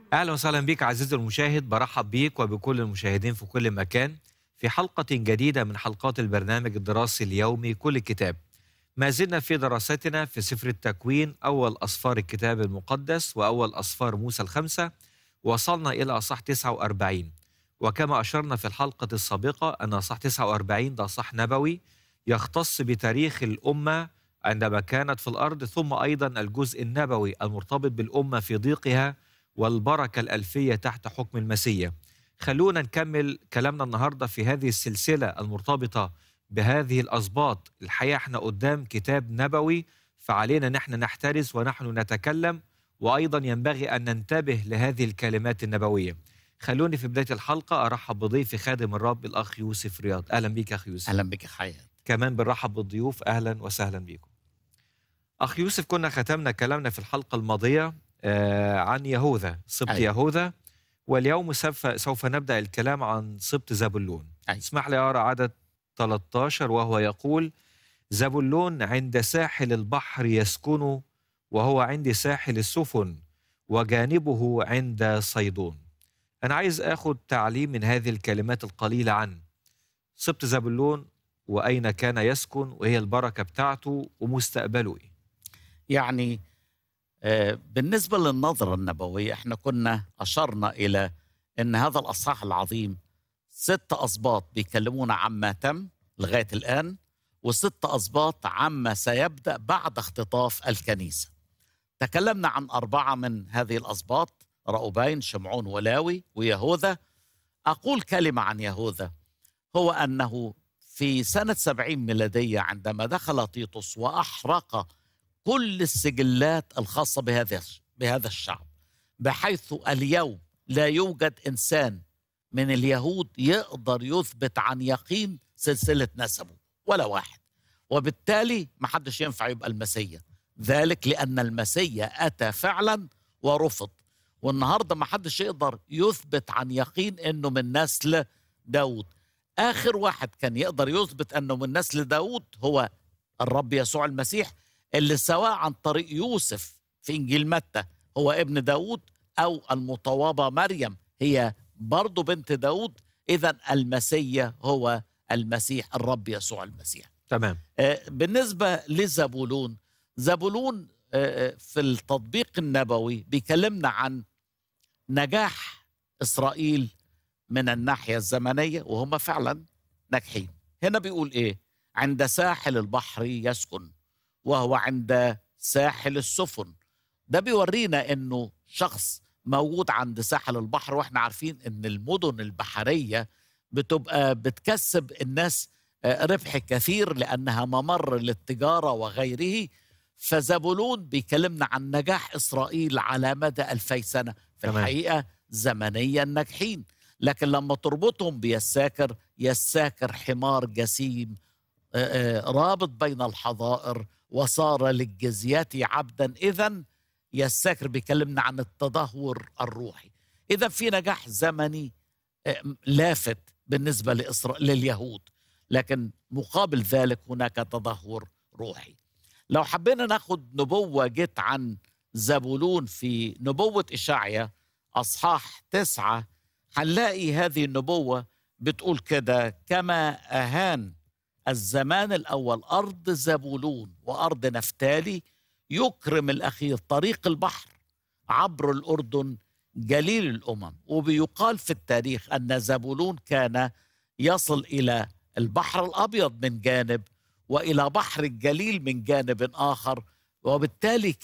اهلا وسهلا بك عزيزي المشاهد برحب بيك وبكل المشاهدين في كل مكان في حلقه جديده من حلقات البرنامج الدراسي اليومي كل كتاب ما زلنا في دراستنا في سفر التكوين اول اسفار الكتاب المقدس واول اسفار موسى الخمسه وصلنا الى اصح 49 وكما اشرنا في الحلقه السابقه ان اصح 49 ده صح نبوي يختص بتاريخ الامه عندما كانت في الارض ثم ايضا الجزء النبوي المرتبط بالامه في ضيقها والبركة الألفية تحت حكم المسيح خلونا نكمل كلامنا النهاردة في هذه السلسلة المرتبطة بهذه الأسباط الحقيقة احنا قدام كتاب نبوي فعلينا نحن نحترس ونحن نتكلم وأيضا ينبغي أن ننتبه لهذه الكلمات النبوية خلوني في بداية الحلقة أرحب بضيفي خادم الرب الأخ يوسف رياض أهلا بك أخ يوسف اهلا بك حياة كمان بنرحب بالضيوف أهلا وسهلا بكم أخ يوسف كنا ختمنا كلامنا في الحلقة الماضية آه، عن يهوذا سبط أيوة. يهوذا واليوم سوف سوف نبدا الكلام عن سبط زبلون أيوة. اسمح لي اقرا عدد 13 وهو يقول زبلون عند ساحل البحر يسكن وهو عند ساحل السفن وجانبه عند صيدون انا عايز اخد تعليم من هذه الكلمات القليله عن سبط زبلون واين كان يسكن وهي البركه بتاعته ومستقبله ايه يعني آه، بالنسبة للنظرة النبوية احنا كنا أشرنا إلى أن هذا الأصحاح العظيم ست أسباط بيكلمونا عما تم لغاية الآن وست أسباط عما سيبدأ بعد اختطاف الكنيسة تكلمنا عن أربعة من هذه الأسباط رأوبين شمعون ولاوي ويهوذا أقول كلمة عن يهوذا هو أنه في سنة سبعين ميلادية عندما دخل تيطس وأحرق كل السجلات الخاصة بهذا بهذا الشعب بحيث اليوم لا يوجد إنسان من اليهود يقدر يثبت عن يقين سلسلة نسبه ولا واحد وبالتالي ما حدش ينفع يبقى المسيا ذلك لأن المسيا أتى فعلا ورفض والنهاردة ما حدش يقدر يثبت عن يقين أنه من نسل داود آخر واحد كان يقدر يثبت أنه من نسل داود هو الرب يسوع المسيح اللي سواء عن طريق يوسف في إنجيل متى هو ابن داود أو المطوبة مريم هي برضه بنت داود إذا المسيا هو المسيح الرب يسوع المسيح تمام آه، بالنسبة لزبولون زبولون آه، آه، في التطبيق النبوي بيكلمنا عن نجاح إسرائيل من الناحية الزمنية وهم فعلا ناجحين هنا بيقول إيه عند ساحل البحر يسكن وهو عند ساحل السفن ده بيورينا انه شخص موجود عند ساحل البحر واحنا عارفين ان المدن البحريه بتبقى بتكسب الناس آه، ربح كثير لانها ممر للتجاره وغيره فزبولون بيكلمنا عن نجاح اسرائيل على مدى ألفي سنه في تمام. الحقيقه زمنيا ناجحين لكن لما تربطهم بيساكر يساكر حمار جسيم آه، آه، رابط بين الحظائر وصار للجزيات عبدا اذا يساكر بيكلمنا عن التدهور الروحي اذا في نجاح زمني آه، لافت بالنسبه لإسرائيل لليهود لكن مقابل ذلك هناك تدهور روحي لو حبينا ناخد نبوه جت عن زبولون في نبوه اشعيا اصحاح تسعه هنلاقي هذه النبوه بتقول كده كما اهان الزمان الأول أرض زبولون وأرض نفتالي يكرم الأخير طريق البحر عبر الأردن جليل الأمم وبيقال في التاريخ أن زبولون كان يصل إلى البحر الأبيض من جانب وإلى بحر الجليل من جانب آخر وبالتالي